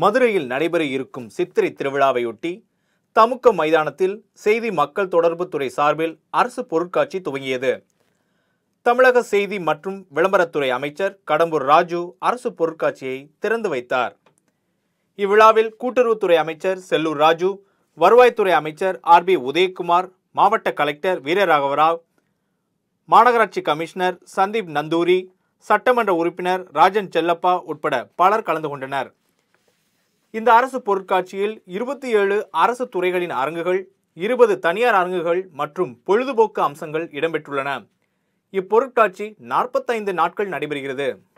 மதுரையில் நடைபெற இருக்கும் சித்திரை திருவிழாவையொட்டி தமுக்க மைதானத்தில் செய்தி மக்கள் தொடர்புத் துறை சார்பில் அரசு பொருட்காட்சி துவங்கியது தமிழக செய்தி மற்றும் விளம்பரத்துறை அமைச்சர் கடம்பூர் ராஜு அரசு பொருட்காட்சியை திறந்து வைத்தார் இவ்விழாவில் கூட்டுறவுத்துறை அமைச்சர் செல்லூர் ராஜு வருவாய்த்துறை அமைச்சர் ஆர் பி உதயகுமார் மாவட்ட கலெக்டர் வீரராகவராவ் மாநகராட்சி கமிஷனர் சந்தீப் நந்தூரி சட்டமன்ற உறுப்பினர் ராஜன் செல்லப்பா உட்பட பலர் கலந்து கொண்டனர் இந்த அரசு பொருட்காட்சியில் இருபத்தி ஏழு அரசு துறைகளின் அரங்குகள் இருபது தனியார் அரங்குகள் மற்றும் பொழுதுபோக்கு அம்சங்கள் இடம்பெற்றுள்ளன இப்பொருட்காட்சி நாற்பத்தைந்து நாட்கள் நடைபெறுகிறது